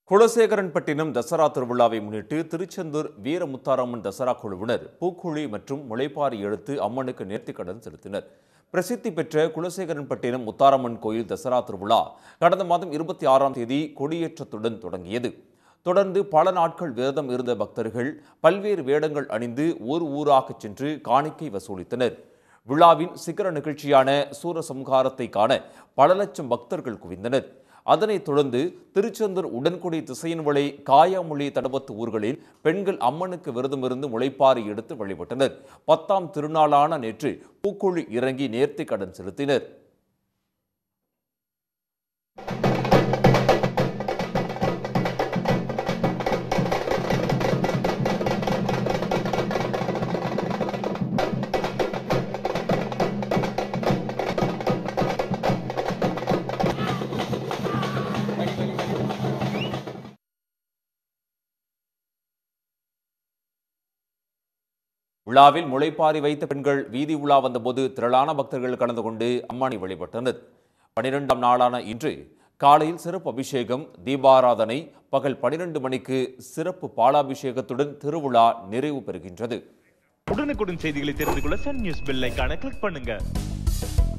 குலசேகரன்பட்டினம் தசரா திருவிழாவை முன்னிட்டு திருச்செந்தூர் வீரமுத்தாரம்மன் தசரா குழுவினர் பூக்குழி மற்றும் முளைப்பாரி எடுத்து அம்மனுக்கு நேர்த்திக்கடன் செலுத்தினர் பிரசித்தி பெற்ற குலசேகரன்பட்டினம் முத்தாரம்மன் கோயில் தசரா திருவிழா கடந்த மாதம் இருபத்தி ஆறாம் தேதி கொடியேற்றத்துடன் தொடங்கியது தொடர்ந்து பல நாட்கள் விரதம் இருந்த பக்தர்கள் பல்வேறு வேடங்கள் அணிந்து ஊர் ஊராகச் சென்று காணிக்கை வசூலித்தனர் விழாவின் சிகர நிகழ்ச்சியான சூரசம்ஹாரத்தை காண பல லட்சம் பக்தர்கள் குவிந்தனர் அதனைத் தொடர்ந்து திருச்செந்தூர் உடன்குடி திசையின்வளை காயாமொழி தடபத்து ஊர்களில் பெண்கள் அம்மனுக்கு விரதமிருந்து முளைப்பாரி எடுத்து வழிபட்டனர் பத்தாம் திருநாளான நேற்று பூக்குழி இறங்கி நேர்த்தி கடன் செலுத்தினர் விழாவில் முளைப்பாரி வைத்த பெண்கள் வீதி உலா வந்தபோது திரளான பக்தர்கள் கலந்து கொண்டு அம்மனை வழிபட்டனர் பனிரெண்டாம் நாளான இன்று காலையில் சிறப்பு அபிஷேகம் தீபாராதனை பகல் பனிரெண்டு மணிக்கு சிறப்பு பாலாபிஷேகத்துடன் திருவிழா நிறைவு பெறுகின்றது உடனுக்குடன் செய்திகளை தெரிந்து கொள்ள சன் நியூஸ் பெல் ஐகானை கிளிக் பண்ணுங்க